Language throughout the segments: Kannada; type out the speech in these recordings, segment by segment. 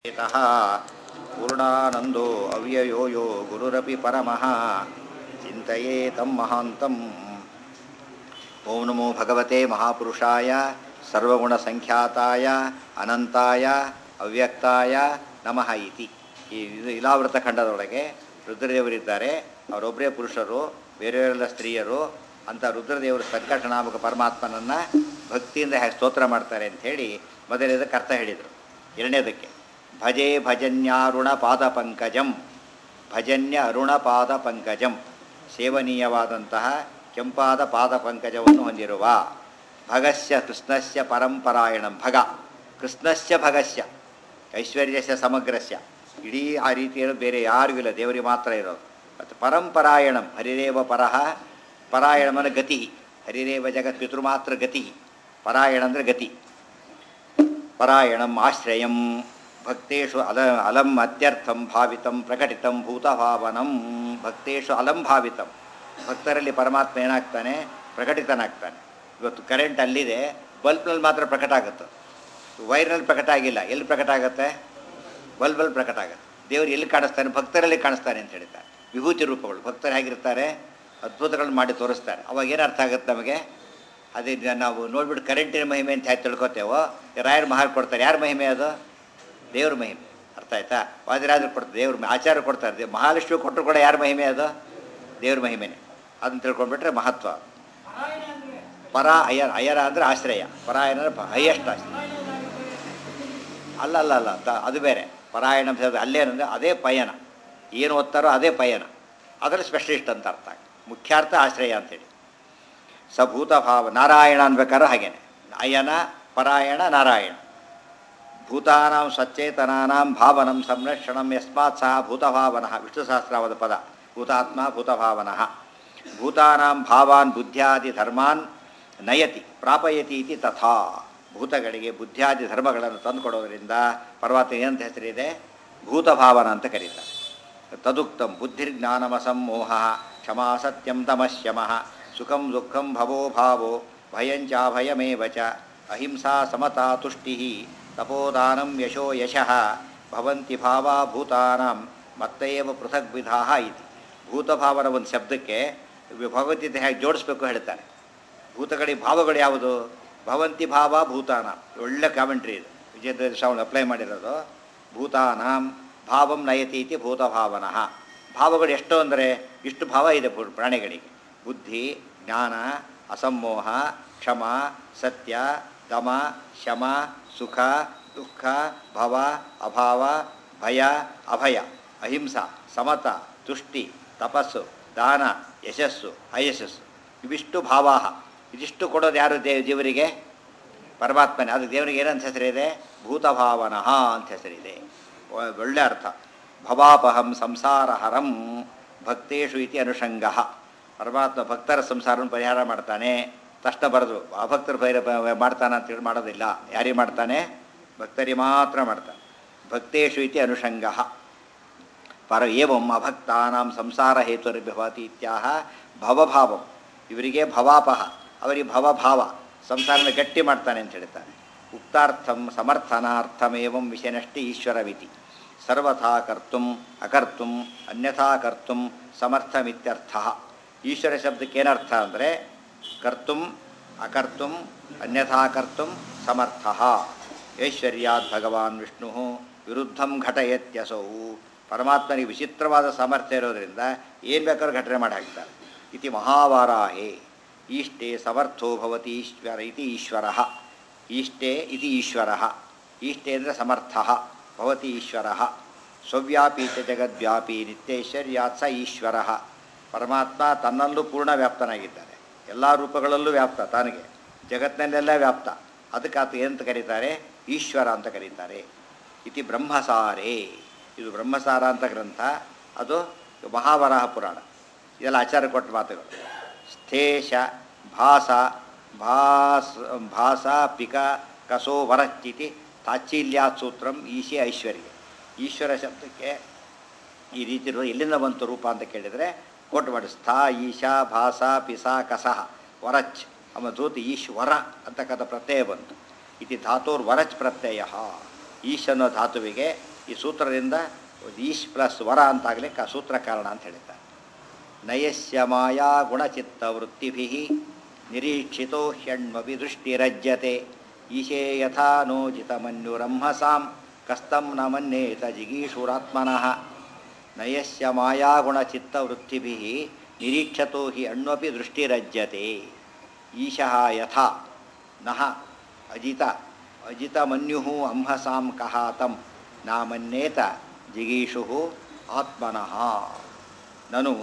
यतः पूर्णानन्दो अव्ययो यो गुरुरपि परमः चिन्तये तं महान्तम् ॐ नमो भगवते महापुरुषाय ಸರ್ವಗುಣಸಂಖ್ಯಾತಾಯ ಅನಂತಾಯ ಅವ್ಯಕ್ತಾಯ ನಮಃ ಇತಿ ಈ ಇದು ಇಲಾವೃತ ಖಂಡದೊಳಗೆ ರುದ್ರದೇವರಿದ್ದಾರೆ ಅವರೊಬ್ಬರೇ ಪುರುಷರು ಬೇರೆಯವರೆಲ್ಲ ಸ್ತ್ರೀಯರು ಅಂತ ರುದ್ರದೇವರು ಸಂಕಟನಾಮಕ ಪರಮಾತ್ಮನನ್ನು ಭಕ್ತಿಯಿಂದ ಹೇಗೆ ಸ್ತೋತ್ರ ಮಾಡ್ತಾರೆ ಅಂಥೇಳಿ ಮೊದಲನೇದಕ್ಕೆ ಅರ್ಥ ಹೇಳಿದರು ಎರಡನೇದಕ್ಕೆ ಭಜೆ ಭಜನ್ಯಾರುಣ ಪಾದ ಪಂಕಜಂ ಭಜನ್ಯ ಅರುಣ ಪಾದ ಪಂಕಜಂ ಸೇವನೀಯವಾದಂತಹ ಕೆಂಪಾದ ಪಾದ ಪಂಕಜವನ್ನು ಹೊಂದಿರುವ ಭಗಸ್ಯ ಕೃಷ್ಣಸ್ಯ ಪರಂಪರಾಯಣಂ ಭಗ ಕೃಷ್ಣಸ್ಯ ಭಗಸ್ಯ ಐಶ್ವರ್ಯಸ್ಯ ಸಮಗ್ರಸ್ಯ ಇಡೀ ಆ ರೀತಿ ಇರೋದು ಬೇರೆ ಯಾರಿಗೂ ಇಲ್ಲ ದೇವರಿಗೆ ಮಾತ್ರ ಇರೋದು ಮತ್ತು ಪರಂಪರಾಯಣಂ ಹರಿರೇವ ಪರಹ ಪರಾಯಣಮನ ಗತಿ ಹರಿರೇವ ಜಗತ್ ಪಿತೃ ಮಾತ್ರ ಗತಿ ಪರಾಯಣ ಅಂದರೆ ಗತಿ ಪರಾಯಣಂ ಆಶ್ರಯಂ ಭಕ್ತೇಶು ಅಲ ಅಲಂ ಅತ್ಯರ್ಥಂ ಭಾವಿತಂ ಪ್ರಕಟಿತಂ ಭೂತಭಾವನಂ ಭಕ್ತೇಶು ಅಲಂ ಭಾವಿತಂ ಭಕ್ತರಲ್ಲಿ ಪರಮಾತ್ಮ ಏನಾಗ್ತಾನೆ ಪ್ರಕಟಿತನಾಗ್ತಾನೆ ಇವತ್ತು ಕರೆಂಟ್ ಅಲ್ಲಿದೆ ಬಲ್ಬ್ನಲ್ಲಿ ಮಾತ್ರ ಪ್ರಕಟ ಆಗುತ್ತೆ ವೈರ್ನಲ್ಲಿ ಪ್ರಕಟ ಆಗಿಲ್ಲ ಎಲ್ಲಿ ಪ್ರಕಟ ಆಗುತ್ತೆ ಬಲ್ಬಲ್ಲಿ ಪ್ರಕಟ ಆಗುತ್ತೆ ದೇವರು ಎಲ್ಲಿ ಕಾಣಿಸ್ತಾನೆ ಭಕ್ತರಲ್ಲಿ ಕಾಣಿಸ್ತಾನೆ ಅಂತ ಹೇಳ್ತಾರೆ ವಿಭೂತಿ ರೂಪಗಳು ಭಕ್ತರು ಹೇಗಿರ್ತಾರೆ ಅದ್ಭುತಗಳನ್ನ ಮಾಡಿ ತೋರಿಸ್ತಾರೆ ಅವಾಗ ಏನು ಅರ್ಥ ಆಗುತ್ತೆ ನಮಗೆ ಅದೇ ಈಗ ನಾವು ನೋಡ್ಬಿಟ್ಟು ಕರೆಂಟಿನ ಮಹಿಮೆ ಅಂತ ಹೇಗೆ ತಿಳ್ಕೊತೇವೋ ರಾಯರ ಮಹಾರ್ ಕೊಡ್ತಾರೆ ಯಾರ ಮಹಿಮೆ ಅದು ದೇವ್ರ ಮಹಿಮೆ ಅರ್ಥ ಆಯ್ತಾ ವಾದಿರಾಜರು ಕೊಡ್ತಾರೆ ದೇವ್ರ ಮಹಿ- ಆಚಾರ್ಯ ಕೊಡ್ತಾರೆ ದೇವ್ ಮಹಾಲಕ್ಷ್ಮಿ ಕೊಟ್ಟರು ಕೂಡ ಯಾರ ಮಹಿಮೆ ಅದು ದೇವ್ರ ಮಹಿಮೆನೆ ಅದನ್ನ ತಿಳ್ಕೊಂಡ್ಬಿಟ್ರೆ ಮಹತ್ವ ಪರ ಅಯ್ಯರ ಅಯ್ಯರ ಅಂದರೆ ಆಶ್ರಯ ಪರಾಯಣ ಅಂದರೆ ಹೈಯೆಸ್ಟ್ ಆಶ್ರಯ ಅಲ್ಲ ಅಲ್ಲ ಅಲ್ಲ ತ- ಅದು ಬೇರೆ ಪರಾಯಣ ಅಂತ ಅಲ್ಲೇನಂದರೆ ಅದೇ ಪಯಣ ಏನು ಓದ್ತಾರೋ ಅದೇ ಪಯಣ ಅದರಲ್ಲಿ ಸ್ಪೆಷಲಿಸ್ಟ್ ಅಂತ ಅರ್ಥ ಮುಖ್ಯಾರ್ಥ ಆಶ್ರಯ ಅಂತೇಳಿ ಸಭೂತ ಭಾವ ನಾರಾಯಣ ಅನ್ಬೇಕಾದ್ರೆ ಹಾಗೇನೆ ಅಯನ ಪರಾಯಣ ನಾರಾಯಣ ಭೂತಾನಾಂ ಸಚೇತನಾನಾಂ ಭಾವನಂ ಸಂರಕ್ಷಣಂ ಯಸ್ಮಾತ್ ಸಹ ಭೂತಭಾವನಃ ವಿಷ್ಣು ಸಹಸ್ರಾವದ ಪದ ಭೂತಾತ್ಮ ಭೂತಭಾವನಃ ಭೂತಾನಾಂ ಭಾವಾನ್ ಬುದ್ಧ್ಯಾದಿ ಧರ್ಮಾನ್ ನಯತಿ ಪ್ರಾಪಯತಿ ಇತಿ ತಥಾ ಭೂತಗಳಿಗೆ ಬುದ್ಧ್ಯಾದಿ ಧರ್ಮಗಳನ್ನು ತಂದುಕೊಡೋದ್ರಿಂದ ಪರ್ವತ ಏನಂತ ಹೆಸರಿದೆ ಭೂತಭಾವನ ಅಂತ ಕರೀತಾರೆ ತದುಕ್ತಂ ಬುದ್ಧಿರ್ಜ್ಞಾನಮಸಮ್ಮೋಹ ಕ್ಷಮಾ ಸತ್ಯಂ ತಮಶ್ಯಮಃ ಸುಖಂ ದುಃಖಂ ಭವೋ ಭಾವೋ ಭಯಂಚಾಭಯಮೇವ ಚ ಅಹಿಂಸಾ ಸಮತಾ ತುಷ್ಟಿ ತಪೋದಾನಂ ಯಶೋ ಯಶಃ ಭವಂತಿ ಭಾವಾ ಭೂತಾನಾಂ ಮತ್ತೇವ ಪೃಥಗ್ವಿಧಾ ಇತಿ ಭೂತಭಾವನ ಒಂದು ಶಬ್ದಕ್ಕೆ ಭಗವದ್ಗೀತೆ ಹೇಗೆ ಜೋಡಿಸ್ಬೇಕು ಹೇಳ್ತಾರೆ ಭೂತಗಳಿಗೆ ಭಾವಗಳು ಯಾವುದು ಭವಂತಿ ಭಾವ ಭೂತಾನ ಒಳ್ಳೆ ಕಾಮೆಂಟ್ರಿ ಇದು ವಿಜೇಂದ್ರ ಸ್ವಾಮಿ ಅಪ್ಲೈ ಮಾಡಿರೋದು ಭೂತಾನಾಂ ಭಾವಂ ನಯತಿ ಇತಿ ಭೂತಭಾವನಃ ಭಾವಗಳು ಎಷ್ಟು ಅಂದರೆ ಇಷ್ಟು ಭಾವ ಇದೆ ಪು- ಪ್ರಾಣಿಗಳಿಗೆ ಬುದ್ಧಿ ಜ್ಞಾನ ಅಸಮ್ಮೋಹ ಕ್ಷಮ ಸತ್ಯ ದಮ ಶಮ ಸುಖ ದುಃಖ ಭವ ಅಭಾವ ಭಯ ಅಭಯ ಅಹಿಂಸಾ ಸಮತ ತುಷ್ಟಿ ತಪಸ್ಸು ದಾನ ಯಶಸ್ಸು ಅಯಶಸ್ಸು ಇವಿಷ್ಟು ಭಾವಾಹ ಇದಿಷ್ಟು ಕೊಡೋದು ಯಾರು ದೇ ದೇವರಿಗೆ ಪರಮಾತ್ಮನೇ ಅದು ದೇವರಿಗೆ ಏನಂತ ಹೆಸರಿದೆ ಭೂತಭಾವನಃ ಅಂತ ಹೆಸರಿದೆ ಒ- ಒಳ್ಳೆ ಅರ್ಥ ಭವಾಪಹಂ ಸಂಸಾರಹರಂ ಭಕ್ತೇಶು ಇತಿ ಅನುಷಂಗ ಪರಮಾತ್ಮ ಭಕ್ತರ ಸಂಸಾರವನ್ನು ಪರಿಹಾರ ಮಾಡ್ತಾನೆ ತಕ್ಷಣ ಬರೆದು ಅಭಕ್ತರು ಪರಿಹಾರ ಮಾಡ್ತಾನೆ ಅಂತೇಳಿ ಮಾಡೋದಿಲ್ಲ ಯಾರಿಗೆ ಮಾಡ್ತಾನೆ ಭಕ್ತರಿಗೆ ಮಾತ್ರ ಮಾಡ್ತಾನೆ ಭಕ್ತೇಶು ಇತಿ ಅನುಷಂಗ ಪರ ಏವಂ ಅಭಕ್ತಾನಾಂ ಸಂಸಾರ ಹೇತುರ್ಭವತಿ ಇತ್ಯಾಹ ಭವಭಾವಂ ಇವರಿಗೆ ಭವಾಪಹ ಅವರಿಗೆ ಭವಭಾವ ಸಂಸಾರನ ಗಟ್ಟಿ ಮಾಡ್ತಾನೆ ಅಂತ ಹೇಳ್ತಾನೆ ಉಕ್ತಾರ್ಥಂ ಸಮರ್ಥನಾರ್ಥಮೇವಂ ವಿಷಯನಷ್ಟಿ ಈಶ್ವರವಿತಿ ಸರ್ವಥಾ ಕರ್ತುಂ ಅಕರ್ತುಂ ಅನ್ಯಥಾ ಕರ್ತುಂ ಸಮರ್ಥಮಿತ್ಯರ್ಥ ಈಶ್ವರ ಶಬ್ದಕ್ಕೆ ಏನರ್ಥ ಅಂದರೆ ಕರ್ತುಂ ಅಕರ್ತುಂ ಅನ್ಯಥಾ ಕರ್ತುಂ ಸಮರ್ಥ ಐಶ್ವರ್ಯಾತ್ ಭಗವಾನ್ ವಿಷ್ಣು ವಿರುದ್ಧಂ ಘಟಯತ್ಯಸೌ ಪರಮಾತ್ಮನಿಗೆ ವಿಚಿತ್ರವಾದ ಸಾಮರ್ಥ್ಯ ಇರೋದ್ರಿಂದ ಏನು ಬೇಕಾದ್ರೂ ಘಟನೆ ಮಾಡಿ ಹಾಕ್ತಾರೆ ಇತಿ ಮಹಾವಾರಾಹೇ ಈಷ್ಟೇ ಸಮರ್ಥೋ ಭವತಿ ಈಶ್ವರ ಇತಿ ಈಶ್ವರ ಈಷ್ಟೇ ಇತಿ ಈಶ್ವರ ಈಷ್ಟೇ ಅಂದರೆ ಸಮರ್ಥ ಭವತಿ ಈಶ್ವರ ಸ್ವವ್ಯಾಪಿ ಚ ಜಗದ್ವ್ಯಾಪಿ ನಿತ್ಯೈಶ್ವರ್ಯಾತ್ ಸ ಈಶ್ವರ ಪರಮಾತ್ಮ ತನ್ನಲ್ಲೂ ಪೂರ್ಣ ವ್ಯಾಪ್ತನಾಗಿದ್ದಾನೆ ಎಲ್ಲ ರೂಪಗಳಲ್ಲೂ ವ್ಯಾಪ್ತ ತನಗೆ ಜಗತ್ತಿನಲ್ಲೆಲ್ಲ ವ್ಯಾಪ್ತ ಅದಕ್ಕೆ ಆತ ಏನಂತ ಕರೀತಾರೆ ಈಶ್ವರ ಅಂತ ಕರೀತಾರೆ ಇತಿ ಬ್ರಹ್ಮಸಾರೇ ಇದು ಬ್ರಹ್ಮಸಾರ ಅಂತ ಗ್ರಂಥ ಅದು ಮಹಾವರಾಹ ಪುರಾಣ ಇದೆಲ್ಲ ಆಚಾರ್ಯ ಕೊಟ್ಟ ಮಾತುಗಳು ಸ್ಥೇಶ ಭಾಸ ಭಾಸ ಭಾಸ ಪಿಕ ಕಸೋ ವರಚ್ಚಿತಿ ತಾಚ್ಛೀಲ್ಯಾತ್ ಸೂತ್ರಂ ಈಶೆ ಐಶ್ವರ್ಯ ಈಶ್ವರ ಶಬ್ದಕ್ಕೆ ಈ ರೀತಿ ಇರೋ ಎಲ್ಲಿಂದ ಬಂತು ರೂಪ ಅಂತ ಕೇಳಿದರೆ ಕೊಟ್ಟು ಮಾಡಿ ಸ್ಥಾ ಈಶಾ ಭಾಸ ಪಿಸಾ ಕಸಹ ವರಚ್ ಅಮ್ಮ ಧೂತಿ ಈಶ್ವರ ಅಂತಕ್ಕಂಥ ಪ್ರತ್ಯಯ ಬಂತು ಇತಿ ಧಾತೋರ್ ವರಚ್ ಪ್ರತ್ಯಯ ಈಶ್ ಅನ್ನೋ ಧಾತುವಿಗೆ ಈ ಸೂತ್ರದಿಂದ ಈಶ್ ಪ್ಲಸ್ ವರ ಅಂತಾಗಲಿಕ್ಕೆ ಆ ಸೂತ್ರ ಕಾರಣ ಅಂತ ಹೇಳಿದ್ದಾರೆ ನಯಸ್ಯ ಮಾಯಾ ಗುಣಚಿತ್ತ ವೃತ್ತಿಭಿ ನಿರೀಕ್ಷಿತೋ ಹ್ಯಣ್ಮಪಿ ದೃಷ್ಟಿರಜ್ಯತೆ ಈಶೇ ಯಥಾ ನೋಜಿತಮನ್ಯುರಂಹಸಾಂ ಕಸ್ತಂ ನ ಮನ್ಯೇತ ಜಿಗೀಷುರಾತ್ಮನಃ ನಯಸ್ಯ ಮಾಯಾ ಗುಣಚಿತ್ತ ವೃತ್ತಿಭಿ ನಿರೀಕ್ಷತೋ ಹಿ ಅಣ್ವಪಿ ದೃಷ್ಟಿರಜ್ಯತೆ ಈಶಃ ಯಥಾ ನಃ ಅಜಿತ ಅಜಿತಮನ್ಯು ಅಂಹಸಾಂ ಕಹಾತಂ ನಾಮನ್ಯೇತ ಜಿಗೀಷು ಆತ್ಮನಃ ನನು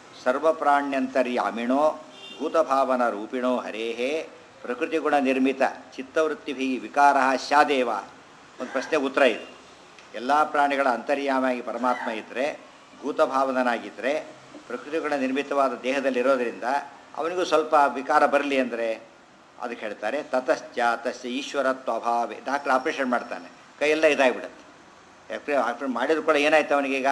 ಸರ್ವಪ್ರಾಣ್ಯಂತರ್ಯಾಮಿಣೋ ಭೂತಭಾವನ ರೂಪಿಣೋ ಹರೇಃ ಪ್ರಕೃತಿಗುಣ ನಿರ್ಮಿತ ಚಿತ್ತವೃತ್ತಿಭಿ ವಿಕಾರ ಸ್ಯಾದೇವ ಒಂದು ಪ್ರಶ್ನೆ ಉತ್ತರ ಇದು ಎಲ್ಲ ಪ್ರಾಣಿಗಳ ಅಂತರ್ಯಾಮಿಯಾಗಿ ಪರಮಾತ್ಮ ಇದ್ದರೆ ಭೂತಭಾವನಾಗಿದ್ದರೆ ಪ್ರಕೃತಿಗುಣ ನಿರ್ಮಿತವಾದ ದೇಹದಲ್ಲಿರೋದರಿಂದ ಅವನಿಗೂ ಸ್ವಲ್ಪ ವಿಕಾರ ಬರಲಿ ಅಂದರೆ ಅದಕ್ಕೆ ಹೇಳ್ತಾರೆ ತತಶ್ಚ ತಸ್ಯ ಈಶ್ವರತ್ವ ಅಭಾವೇ ಡಾಕ್ಟ್ರ್ ಆಪ್ರೇಷನ್ ಮಾಡ್ತಾನೆ ಕೈಯೆಲ್ಲ ಇದಾಗಿಬಿಡುತ್ತೆ ಯಾಕೆ ಆಪ್ರೇಷನ್ ಮಾಡಿದ್ರು ಕೂಡ ಏನಾಯ್ತು ಅವನಿಗೀಗ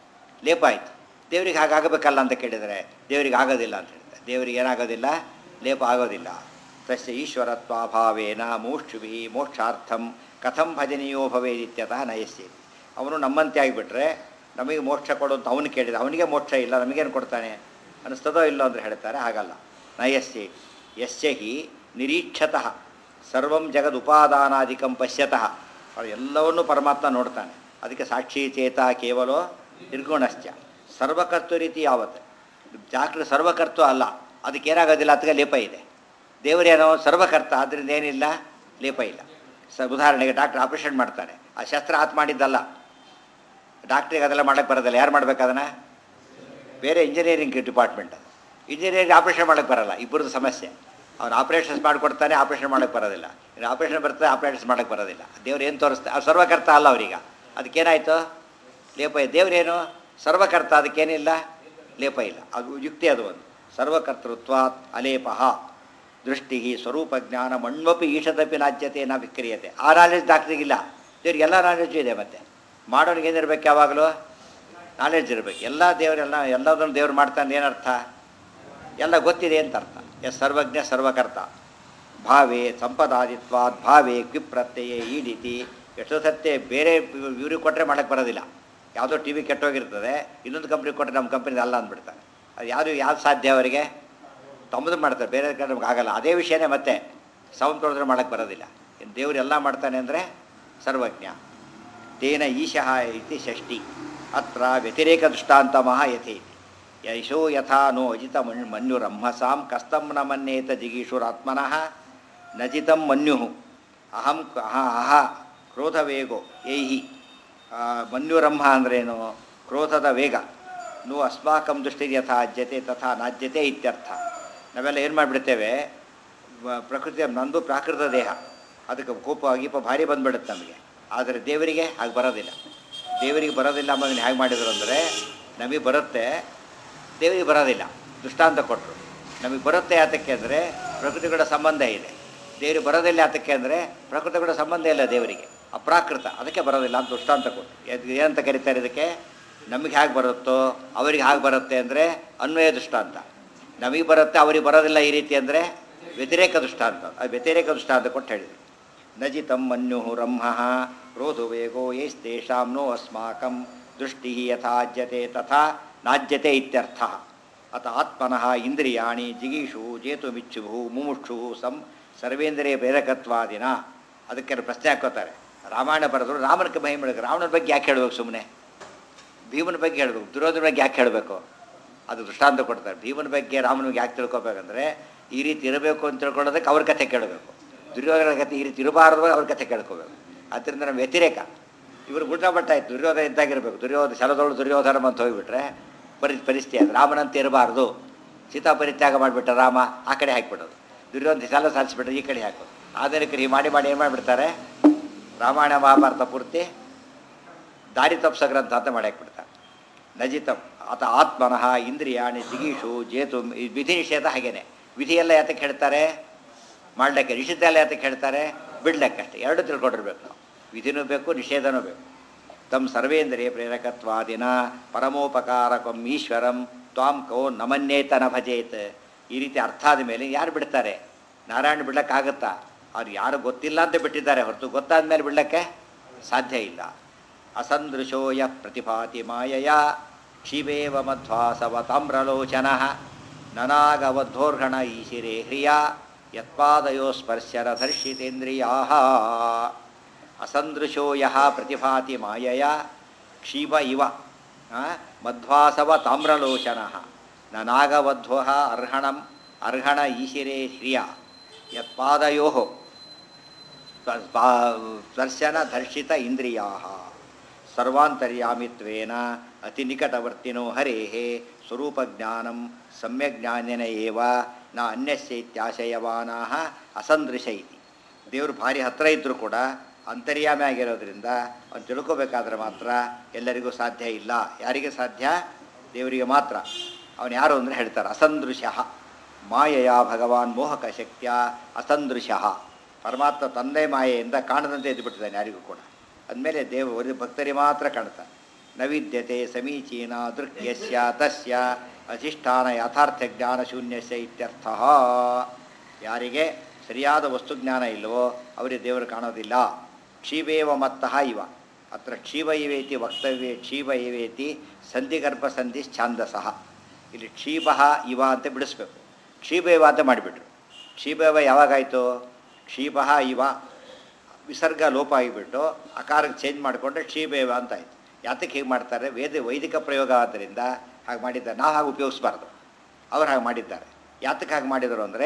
ಲೇಪ ಆಯಿತು ದೇವ್ರಿಗೆ ಹಾಗಾಗಬೇಕಲ್ಲ ಅಂತ ಕೇಳಿದರೆ ದೇವರಿಗೆ ಆಗೋದಿಲ್ಲ ಅಂತ ಹೇಳ್ತಾರೆ ದೇವರಿಗೆ ಏನಾಗೋದಿಲ್ಲ ಲೇಪ ಆಗೋದಿಲ್ಲ ತಸ್ಯ ಈಶ್ವರತ್ವಾಭಾವೇನ ಮೋಕ್ಷುಭಿ ಮೋಕ್ಷಾರ್ಥಂ ಕಥಂ ಭಜನೀಯೋ ಭವೇದಿತ್ಯತಃ ನಯಸ್ಯೇತಿ ಅವನು ನಮ್ಮಂತೆ ಆಗಿಬಿಟ್ರೆ ನಮಗೆ ಮೋಕ್ಷ ಕೊಡು ಅಂತ ಅವನು ಕೇಳಿದ ಅವನಿಗೆ ಮೋಕ್ಷ ಇಲ್ಲ ನಮಗೇನು ಕೊಡ್ತಾನೆ ಅನಿಸ್ತದೋ ಇಲ್ಲೋ ಅಂದರೆ ಹೇಳ್ತಾರೆ ಹಾಗಲ್ಲ ನಯಸ್ಯೇ ಯಸ್ಯ ಹಿ ನಿರೀಕ್ಷತಃ ಸರ್ವಂ ಜಗದುಪಾದಾನಾದಿಕಂ ಪಶ್ಯತಃ ಅವ್ರು ಎಲ್ಲವನ್ನೂ ಪರಮಾತ್ಮ ನೋಡ್ತಾನೆ ಅದಕ್ಕೆ ಸಾಕ್ಷಿ ಚೇತ ಕೇವಲೋ ನಿರ್ಗುಣಶ್ಚ ಸರ್ವಕರ್ತು ರೀತಿ ಯಾವತ್ತು ಡಾಕ್ಟ್ರ್ ಸರ್ವಕರ್ತು ಅಲ್ಲ ಅದಕ್ಕೆ ಏನಾಗೋದಿಲ್ಲ ಅದಕ್ಕೆ ಲೇಪ ಇದೆ ದೇವರೇನೋ ಸರ್ವಕರ್ತ ಆದ್ದರಿಂದ ಏನಿಲ್ಲ ಲೇಪ ಇಲ್ಲ ಸ ಉದಾಹರಣೆಗೆ ಡಾಕ್ಟ್ರ್ ಆಪ್ರೇಷನ್ ಮಾಡ್ತಾನೆ ಆ ಶಸ್ತ್ರ ಆತ್ ಮಾಡಿದ್ದಲ್ಲ ಡಾಕ್ಟ್ರಿಗೆ ಅದೆಲ್ಲ ಮಾಡೋಕ್ಕೆ ಬರೋದಿಲ್ಲ ಯಾರು ಮಾಡ್ಬೇಕು ಅದನ್ನು ಬೇರೆ ಇಂಜಿನಿಯರಿಂಗ್ ಡಿಪಾರ್ಟ್ಮೆಂಟ್ ಅದು ಇಂಜಿನಿಯರಿಂಗ್ ಆಪ್ರೇಷನ್ ಮಾಡೋಕ್ಕೆ ಬರಲ್ಲ ಇಬ್ಬರದ್ದು ಸಮಸ್ಯೆ ಅವ್ನು ಆಪ್ರೇಷನ್ಸ್ ಮಾಡಿಕೊಡ್ತಾನೆ ಆಪ್ರೇಷನ್ ಮಾಡೋಕ್ಕೆ ಬರೋದಿಲ್ಲ ಇನ್ನು ಆಪ್ರೇಷನ್ ಬರ್ತದೆ ಆಪ್ರೇಷನ್ಸ್ ಮಾಡೋಕ್ಕೆ ಬರೋದಿಲ್ಲ ದೇವ್ರು ಏನು ತೋರಿಸ್ತಾರೆ ಅವ್ರು ಸರ್ವಕರ್ತ ಅಲ್ಲ ಅವ್ರೀಗ ಅದಕ್ಕೇನಾಯಿತು ಲೇಪ ದೇವರೇನು ಸರ್ವಕರ್ತ ಅದಕ್ಕೇನಿಲ್ಲ ಲೇಪ ಇಲ್ಲ ಅದು ಯುಕ್ತಿ ಅದು ಒಂದು ಸರ್ವಕರ್ತೃತ್ವಾತ್ ಅಲೇಪಃ ದೃಷ್ಟಿ ಸ್ವರೂಪ ಜ್ಞಾನ ಮಣ್ವಪಿ ಈಶದಪಿ ನಾಜ್ಯತೆ ನ ವಿಕ್ರಿಯತೆ ಆ ನಾಲೆಜ್ ಡಾಕ್ಟ್ರಿಗಿಲ್ಲ ದೇವ್ರಿಗೆ ಎಲ್ಲ ನಾಲೆಜು ಇದೆ ಮತ್ತೆ ಮಾಡೋನಿಗೆ ಏನಿರ್ಬೇಕು ಯಾವಾಗಲೂ ನಾಲೆಡ್ಜ್ ಇರಬೇಕು ಎಲ್ಲ ದೇವರೆಲ್ಲ ಎಲ್ಲದನ್ನು ದೇವ್ರು ಮಾಡ್ತಾನೆ ಏನರ್ಥ ಎಲ್ಲ ಗೊತ್ತಿದೆ ಅಂತ ಅರ್ಥ ಎಸ್ ಸರ್ವಜ್ಞ ಸರ್ವಕರ್ತ ಭಾವೇ ಸಂಪದಾದಿತ್ವಾದ್ ಭಾವೇ ಕ್ವಿಪ್ರತ್ಯಯ ಈ ರೀತಿ ಎಷ್ಟೋ ಸತ್ಯ ಬೇರೆ ಇವ್ರಿಗೆ ಕೊಟ್ಟರೆ ಮಾಡೋಕ್ಕೆ ಬರೋದಿಲ್ಲ ಯಾವುದೋ ಟಿ ವಿ ಕೆಟ್ಟೋಗಿರ್ತದೆ ಇನ್ನೊಂದು ಕಂಪ್ನಿಗೆ ಕೊಟ್ಟರೆ ನಮ್ಮ ಕಂಪ್ನಿದು ಅಲ್ಲ ಅಂದ್ಬಿಡ್ತಾರೆ ಅದು ಯಾವುದು ಯಾವ್ದು ಸಾಧ್ಯ ಅವರಿಗೆ ತಮ್ಮದು ಮಾಡ್ತಾರೆ ಬೇರೆ ಕಡೆ ನಮ್ಗೆ ಆಗಲ್ಲ ಅದೇ ವಿಷಯನೇ ಮತ್ತೆ ಸೌಂಡ್ ತೊಳೆದ್ರೆ ಮಾಡೋಕ್ಕೆ ಬರೋದಿಲ್ಲ ಇನ್ನು ದೇವ್ರು ಎಲ್ಲ ಮಾಡ್ತಾನೆ ಅಂದರೆ ಸರ್ವಜ್ಞ ತೇನ ಈಶಃ ಇತಿ ಷಷ್ಠಿ ಅತ್ರ ವ್ಯತಿರೇಕ ದೃಷ್ಟಾಂತ ಮಹಾ ಯಥೇತಿ ಯಶೋ ಯಥಾ ನೋ ಅಜಿತ ಮಣ್ ಮನ್ಯುರಂಹಸಾಂ ಕಸ್ತಂ ನ ಮನ್ಯೇತ ಜಿಗೀಷುರಾತ್ಮನಃ ನಜಿತಂ ಮನ್ಯು ಅಹಂ ಕ- ಅಹ ಅಹ ಕ್ರೋಧವೇಗೋ ಏಹಿ ಆ, ಮನ್ಯುರಂಹ ಅಂದ್ರೇನು ಕ್ರೋಧದ ವೇಗ ನು ಅಸ್ಮಾಕಂ ದೃಷ್ಟಿ ಯಥಾ ಅಜ್ಯತೆ ತಥಾ ನಾಜ್ಯತೆ ಇತ್ಯರ್ಥ ನಾವೆಲ್ಲ ಏನು ಮಾಡಿಬಿಡ್ತೇವೆ ವ- ಪ್ರಕೃತಿಯ ನಂದು ಪ್ರಾಕೃತ ದೇಹ ಅದಕ್ಕೆ ಕೋಪ ಗೀಪ ಭಾರಿ ಬಂದ್ಬಿಡುತ್ತೆ ನಮಗೆ ಆದರೆ ದೇವರಿಗೆ ಹಾಗೆ ಬರೋದಿಲ್ಲ ದೇವರಿಗೆ ಬರೋದಿಲ್ಲ ಅನ್ನೋದನ್ನ ಹೇಗೆ ಮಾಡಿದ್ರು ಅಂದರೆ ನಮಗೆ ಬರುತ್ತೆ ದೇವರಿಗೆ ಬರೋದಿಲ್ಲ ದೃಷ್ಟಾಂತ ಕೊಟ್ಟರು ನಮಗೆ ಬರುತ್ತೆ ಯಾತಕ್ಕೆ ಅಂದರೆ ಪ್ರಕೃತಿಗಳ ಸಂಬಂಧ ಇದೆ ದೇವರಿಗೆ ಬರೋದಿಲ್ಲ ಯಾತಕ್ಕೆ ಅಂದರೆ ಪ್ರಕೃತಿಗಳ ಸಂಬಂಧ ಇಲ್ಲ ದೇವರಿಗೆ ಅಪ್ರಾಕೃತ ಅದಕ್ಕೆ ಬರೋದಿಲ್ಲ ಅಂತ ದೃಷ್ಟಾಂತ ಕೊಟ್ಟು ಎದ್- ಏನಂತ ಕರೀತಾರೆ ಇದಕ್ಕೆ ನಮಗೆ ಹೇಗೆ ಬರುತ್ತೋ ಅವರಿಗೆ ಹಾಗೆ ಬರುತ್ತೆ ಅಂದರೆ ಅನ್ವಯ ದೃಷ್ಟಾಂತ ನಮಗೆ ಬರುತ್ತೆ ಅವರಿಗೆ ಬರೋದಿಲ್ಲ ಈ ರೀತಿ ಅಂದರೆ ವ್ಯತಿರೇಕ ದೃಷ್ಟಾಂತ ಅದು ವ್ಯತಿರೇಕ ದೃಷ್ಟಾಂತ ಕೊಟ್ಟು ಹೇಳಿದರು ನಜಿತಂ ಮನ್ಯು ರಂಹ ರೋಧು ವೇಗೋ ಯೈಸ್ತೇಷಾಂ ನೋ ಅಸ್ಮಾಕಂ ದೃಷ್ಟಿ ಯಥಾಜ್ಯತೆ ತಥಾ ನಾಜ್ಯತೆ ಇತ್ಯರ್ಥ ಅತ ಆತ್ಮನಃ ಇಂದ್ರಿಯಾಣಿ ಜಿಗೀಷು ಜೇತುಮಿಚ್ಚುಭು ಮುಮುಕ್ಷು ಸಂ ಸರ್ವೇಂದ್ರಿಯ ಪ್ರೇರಕತ್ವಾದಿನ ಅದಕ್ಕೆ ಪ್ರಶ್ನೆ ಹಾಕೋತಾರೆ ರಾಮಾಯಣ ಬರೆದ್ರು ರಾಮನ ಮಹಿಮೆ ರಾವಣನ ಬಗ್ಗೆ ಯಾಕೆ ಹೇಳಬೇಕು ಸುಮ್ಮನೆ ಭೀಮನ ಬಗ್ಗೆ ಹೇಳಬೇಕು ದುರ್ಯೋಧನ ಬಗ್ಗೆ ಯಾಕೆ ಹೇಳಬೇಕು ಅದು ದೃಷ್ಟಾಂತ ಕೊಡ್ತಾರೆ ಭೀಮನ ಬಗ್ಗೆ ರಾಮನ ಬಗ್ಗೆ ಯಾಕೆ ತಿಳ್ಕೊಬೇಕಂದ್ರೆ ಈ ರೀತಿ ಇರಬೇಕು ಅಂತ ತಿಳ್ಕೊಳ್ಳೋದಕ್ಕೆ ಅವ್ರ ಕಥೆ ಕೇಳಬೇಕು ದುರ್ಯೋಧನ ಕಥೆ ಈ ರೀತಿ ಇರಬಾರ್ದು ಅವ್ರ ಕಥೆ ಕೇಳ್ಕೋಬೇಕು ಅದರಿಂದ ನಮ್ಮ ವ್ಯತಿರೇಕ ಇವರು ಉಲ್ಟಾ ಬಟ್ಟಾಯ್ತು ದುರ್ಯೋಧನ ಇದ್ದಾಗಿರ್ಬೇಕು ದುರ್ಯೋಧನ ಶಲದೋಳು ದುರ್ಯೋಧನ ಅಂತ ಹೋಗಿಬಿಟ್ರೆ ಪರಿ ಪರಿಸ್ಥಿತಿ ಅದು ರಾಮನಂತ ಇರಬಾರ್ದು ಸೀತಾ ಪರಿತ್ಯಾಗ ಮಾಡಿಬಿಟ್ಟ ರಾಮ ಆ ಕಡೆ ಹಾಕಿಬಿಡೋದು ದುರ್ಯೋಧನ ಸಾಲ ಸಾಲಿಸ್ಬಿಟ್ರೆ ಈ ಕಡೆ ಹಾಕೋದು ಆಧುನಿಕರು ಹೀಗೆ ಮಾಡಿ ಮಾಡಿ ಏನು ಮಾಡಿಬಿಡ್ತಾರೆ ರಾಮಾಯಣ ಮಹಾಭಾರತ ಪೂರ್ತಿ ದಾರಿ ತಪ್ಪಿಸೋ ಗ್ರಂಥ ಅಂತ ಮಾಡಿ ಹಾಕ್ಬಿಡ್ತಾರೆ ನಜಿತಂ ಆತ ಆತ್ಮನಃ ಇಂದ್ರಿಯಾಣಿ ಜಿಗೀಷು ಜೇತು ಈ ವಿಧಿ ನಿಷೇಧ ಹಾಗೇನೆ ವಿಧಿಯೆಲ್ಲ ಯಾತಕ್ಕೆ ಹೇಳ್ತಾರೆ ಮಾಡ್ಲಿಕ್ಕೆ ನಿಷಿದ್ಧ ಎಲ್ಲ ಯಾತಕ್ಕೆ ಹೇಳ್ತಾರೆ ಬಿಡ್ಲಿಕ್ಕಷ್ಟೇ ಎರಡು ತಿಳ್ಕೊಂಡಿರ್ಬೇಕು ನಾವು ವಿಧಿನೂ ಬೇಕು ನಿಷೇಧನೂ ಬೇಕು ತಮ್ಮ ಸರ್ವೇಂದ್ರಿಯ ಪ್ರೇರಕತ್ವಾದಿನ ಪರಮೋಪಕಾರಕಂ ಈಶ್ವರಂ ತ್ವಾಂ ಕೋ ನಮನ್ಯೇತ ನ ಭಜೇತ್ ಈ ರೀತಿ ಅರ್ಥ ಆದ ಮೇಲೆ ಯಾರು ಬಿಡ್ತಾರೆ ನಾರಾಯಣ ಬಿಡ್ಲಿಕ್ಕಾಗತ್ತಾ ಅವ್ರು ಯಾರು ಗೊತ್ತಿಲ್ಲ ಅಂತ ಬಿಟ್ಟಿದ್ದಾರೆ ಹೊರತು ಗೊತ್ತಾದ ಮೇಲೆ ಬಿಡ್ಲಿಕ್ಕೆ ಸಾಧ್ಯ ಇಲ್ಲ ಅಸಂದೃಶೋ ಯ ಪ್ರತಿಭಾತಿ ಮಾಯಯ ಕ್ಷಿಬೇವ ಮಧ್ವಾಸವ ತಾಮ್ರಲೋಚನ ನನಾಗವದ್ಧೋರ್ಹಣ ಈಶಿರೇ ಹ್ರಿಯ ಯತ್ಪಾದಯೋ ಸ್ಪರ್ಶರಧರ್ಷಿತೇಂದ್ರಿಯಾ ಅಸಂದೃಶೋ ಯಃ ಪ್ರತಿಭಾತಿ ಮಾಯಯ ಕ್ಷೀಪ ಇವ ಆ, ಮಧ್ವಾಸವ ತಾಮ್ರಲೋಚನ ನನಾಗವಧ್ವ ಅರ್ಹಣಂ ಅರ್ಹಣ ಈಶಿರೇ ಶ್ರಿಯ ಯತ್ಪಾದಯೋ ಸ್ಪರ್ಶನ ಧರ್ಷಿತ ಇಂದ್ರಿಯಾ ಸರ್ವಾಂತರ್ಯಾಮಿತ್ವೇನ ಅತಿ ನಿಕಟವರ್ತಿನೋ ಹರೇ ಸ್ವರೂಪಜ್ಞಾನಂ ಸಮ್ಯಜ್ಞಾನೇನ ಏವ ನ ಅನ್ಯಸ್ಯೈತ್ಯಾಶಯವಾನಾ ಅಸಂದೃಶ ಇತಿ ದೇವರು ಭಾರಿ ಹತ್ತಿರ ಇದ್ದರೂ ಕೂಡ ಅಂತರ್ಯಾಮಿ ಆಗಿರೋದ್ರಿಂದ ಅವ್ನು ತಿಳ್ಕೋಬೇಕಾದ್ರೆ ಮಾತ್ರ ಎಲ್ಲರಿಗೂ ಸಾಧ್ಯ ಇಲ್ಲ ಯಾರಿಗೆ ಸಾಧ್ಯ ದೇವರಿಗೆ ಮಾತ್ರ ಅವನು ಯಾರು ಅಂದರೆ ಹೇಳ್ತಾರೆ ಅಸಂದೃಶಃ ಮಾಯೆಯ ಭಗವಾನ್ ಮೋಹಕ ಶಕ್ತಿಯ ಅಸಂದೃಶಃ ಪರಮಾತ್ಮ ತಂದೆ ಮಾಯೆಯಿಂದ ಕಾಣದಂತೆ ಎದ್ದುಬಿಟ್ಟಿದ್ದಾನೆ ಯಾರಿಗೂ ಕೂಡ ಅಂದಮೇಲೆ ದೇವರು ಭಕ್ತರಿಗೆ ಮಾತ್ರ ಕಾಣ್ತಾನೆ ನವಿದ್ಯತೆ ಸಮೀಚೀನ ದೃಕ್ಯಸ್ಯ ತಸ್ಯ ಅಧಿಷ್ಠಾನ ಯಥಾರ್ಥ ಜ್ಞಾನ ಶೂನ್ಯಸ್ಯ ಇತ್ಯರ್ಥ ಯಾರಿಗೆ ಸರಿಯಾದ ವಸ್ತುಜ್ಞಾನ ಇಲ್ಲವೋ ಅವರಿಗೆ ದೇವರು ಕಾಣೋದಿಲ್ಲ ಕ್ಷೀಬೇವ ಮತ್ತಃ ಇವ ಅತ್ರ ಕ್ಷೀವ ಇವೇತಿ ವಕ್ತವ್ಯ ಕ್ಷೀವ ಇವೇತಿ ಸಂಧಿಗರ್ಭ ಸಂಧಿ ಛಾಂದಸಃ ಇಲ್ಲಿ ಕ್ಷೀಭ ಇವ ಅಂತ ಬಿಡಿಸ್ಬೇಕು ಕ್ಷೀಬೇವ ಅಂತ ಮಾಡಿಬಿಟ್ರು ಕ್ಷೀಬೇವ ಯಾವಾಗಾಯಿತು ಕ್ಷೀಭ ಇವ ವಿಸರ್ಗ ಲೋಪ ಆಗಿಬಿಟ್ಟು ಆಕಾರಕ್ಕೆ ಚೇಂಜ್ ಮಾಡಿಕೊಂಡ್ರೆ ಕ್ಷೀಬೇವ ಅಂತ ಆಯಿತು ಯಾತಕ್ಕೆ ಹೀಗೆ ಮಾಡ್ತಾರೆ ವೇದ ವೈದಿಕ ಪ್ರಯೋಗ ಆದ್ದರಿಂದ ಹಾಗೆ ಮಾಡಿದ್ದಾರೆ ನಾವು ಹಾಗೆ ಉಪಯೋಗಿಸ್ಬಾರ್ದು ಅವ್ರು ಹಾಗೆ ಮಾಡಿದ್ದಾರೆ ಯಾತಕ್ಕೆ ಹಾಗೆ ಮಾಡಿದರು ಅಂದರೆ